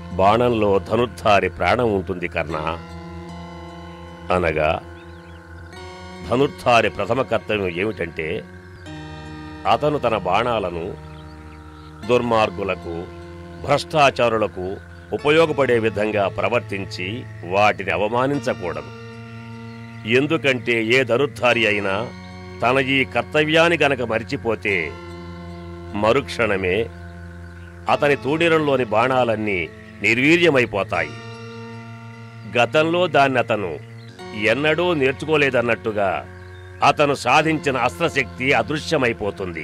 బాణంలో ధనుర్ధారి ప్రాణం ఉంటుంది కర్ణ అనగా ధనుర్ధారి ప్రథమ కర్తవ్యం ఏమిటంటే అతను తన బాణాలను దుర్మార్గులకు భ్రష్టాచారులకు ఉపయోగపడే విధంగా ప్రవర్తించి వాటిని అవమానించకూడదు ఎందుకంటే ఏ ధనుర్ధారి అయినా తన ఈ కర్తవ్యాన్ని గనక మరిచిపోతే మరుక్షణమే అతని తూడిరంలోని బాణాలన్నీ నిర్వీర్యమైపోతాయి గతంలో దాన్ని అతను ఎన్నడూ నేర్చుకోలేదన్నట్టుగా అతను సాధించిన అస్త్రశక్తి అదృశ్యమైపోతుంది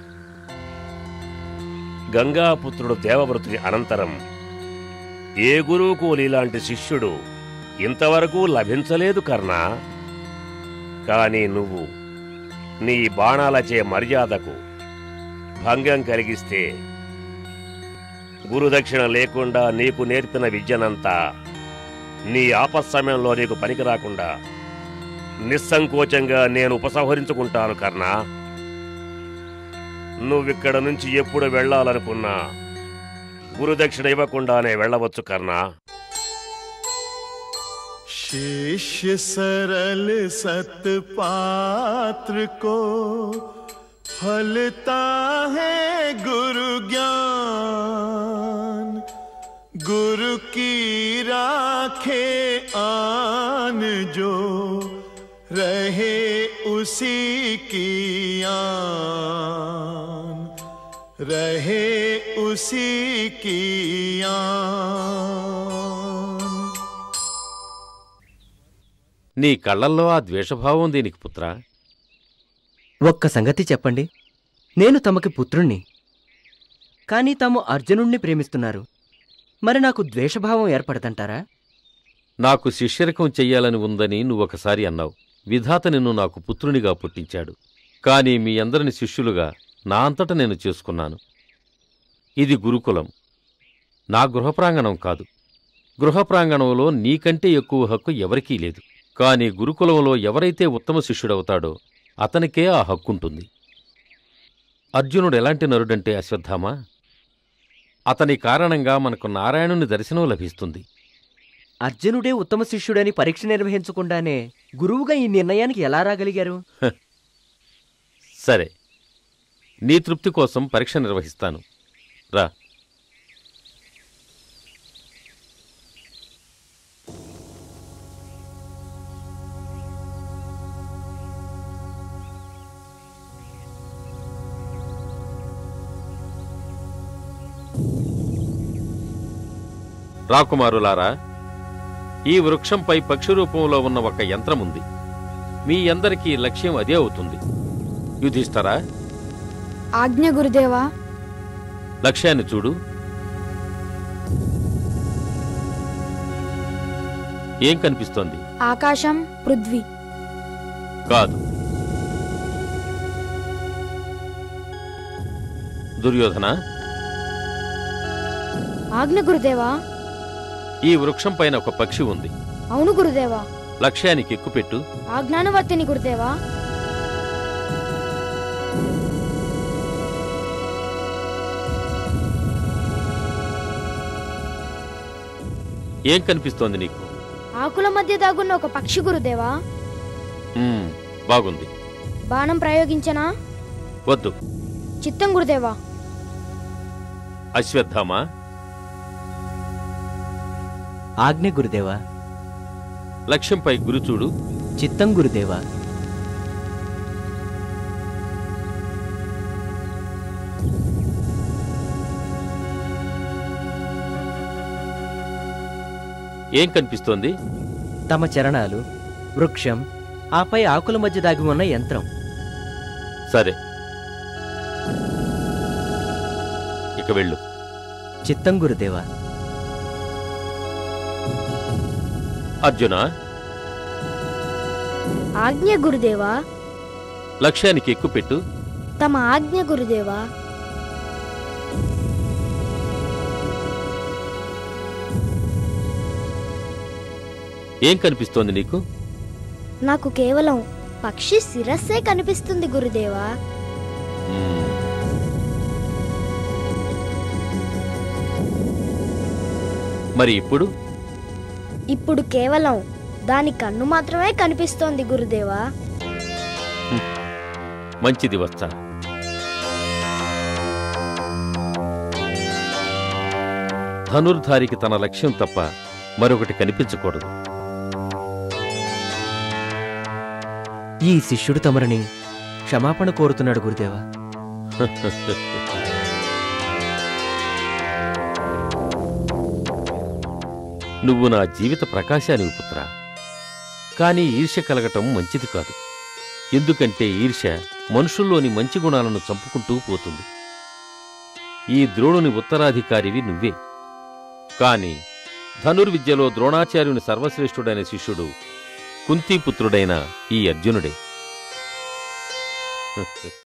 గంగాపుత్రుడు దేవవ్రతుని అనంతరం ఏ గురువుకు నీలాంటి శిష్యుడు ఇంతవరకు లభించలేదు కర్ణా కాని నువ్వు నీ బాణాలచే మర్యాదకు భంగం కలిగిస్తే గురుదక్షిణ లేకుండా నీకు నేర్పిన విద్యనంతా నీ ఆపస్సమయంలో నీకు పనికి రాకుండా నిస్సంకోచంగా నేను ఉపసంహరించుకుంటాను కర్ణా నువ్విక్కడ నుంచి ఎప్పుడు వెళ్ళాలనుకున్నా గురుదక్షిణ ఇవ్వకుండానే వెళ్ళవచ్చు కర్ణా शिष्य सरल सतपात्र को फलता है गुरु ज्ञान गुरु की राखे आन जो रहे उसी की आन रहे उसी की आन నీ కళ్ళల్లో ఆ ద్వేషభావం దీనికి పుత్రా ఒక్క సంగతి చెప్పండి నేను తమకి పుత్రుణ్ణి కానీ తాము అర్జునుణ్ణి ప్రేమిస్తున్నారు మరి నాకు ద్వేషభావం ఏర్పడదంటారా నాకు శిష్యరకం చెయ్యాలని ఉందని నువ్వొకసారి అన్నావు విధాత నిన్ను నాకు పుత్రునిగా పుట్టించాడు కాని మీ అందరిని శిష్యులుగా నా అంతట నేను చేసుకున్నాను ఇది గురుకులం నా గృహప్రాంగణం కాదు గృహప్రాంగణంలో నీకంటే ఎక్కువ హక్కు ఎవరికీ లేదు కాని గురుకులంలో ఎవరైతే ఉత్తమ శిష్యుడవుతాడో అతనికే ఆ హక్కుంటుంది అర్జునుడు ఎలాంటి నరుడంటే అశ్వత్థామా అతని కారణంగా మనకు నారాయణుని దర్శనం లభిస్తుంది అర్జునుడే ఉత్తమ శిష్యుడని పరీక్ష నిర్వహించకుండానే గురువుగా ఈ నిర్ణయానికి ఎలా రాగలిగారు సరే నీ తృప్తి కోసం పరీక్ష నిర్వహిస్తాను రా రాకుమారులారా ఈ వృక్షంపై పక్షి రూపంలో ఉన్న ఒక యంత్రముంది మీ అందరికీ లక్ష్యం అదే అవుతుంది యుధిష్ఠరా ఆజ్ఞ గురుదేవా లక్ష్యాన్ని చూడు ఏం కనిపిస్తోంది ఆకాశం పృథ్వీ కాదు దుర్యోధన ఆజ్ఞ గురుదేవా ఈ వృక్షం పైన ఒక పక్షి ఉంది అవును గురుదేవా లక్ష్యానికి ఎక్కుపెట్టు ఆజ్ఞానువర్తిని గురుదేవా ఏం కనిపిస్తోంది నీకు ఆకుల మధ్య దాగున్న ఒక పక్షి గురుదేవా మ్మ్, బాగుంది బాణం ప్రయోగించనా వద్దు చిత్తం గురుదేవా అశ్వత్థామా ఆజ్ఞ గురుదేవా లక్ష్యంపై గురి చూడు చిత్తం గురుదేవా ఏం కనిపిస్తోంది తమ చరణాలు వృక్షం ఆపై ఆకుల మధ్య దాగి ఉన్న యంత్రం సరే ఇక వెళ్ళు చిత్తం గురుదేవా అర్జున ఆజ్ఞ గురుదేవా లక్ష్యానికి ఎక్కుపెట్టు తమ ఆజ్ఞ గురుదేవా ఏం కనిపిస్తోంది నీకు నాకు కేవలం పక్షి శిరస్సే కనిపిస్తుంది గురుదేవా మ్మ్. మరి ఇప్పుడు ఇప్పుడు కేవలం దాని కన్ను మాత్రమే కనిపిస్తోంది గురుదేవా మంచిది వత్స ధనుర్ధారికి తన లక్ష్యం తప్ప మరొకటి కనిపించకూడదు ఈ శిష్యుడు తమరిని క్షమాపణ కోరుతున్నాడు గురుదేవా నువ్వు నా జీవిత ప్రకాశానివి పుత్ర కానీ ఈర్ష్య కలగటం మంచిది కాదు ఎందుకంటే ఈర్ష్య మనుషుల్లోని మంచి గుణాలను చంపుకుంటూ పోతుంది ఈ ద్రోణుని ఉత్తరాధికారివి నువ్వే కాని ధనుర్విద్యలో ద్రోణాచార్యుని సర్వశ్రేష్ఠుడైన శిష్యుడు కుంతీపుత్రుడైన ఈ అర్జునుడే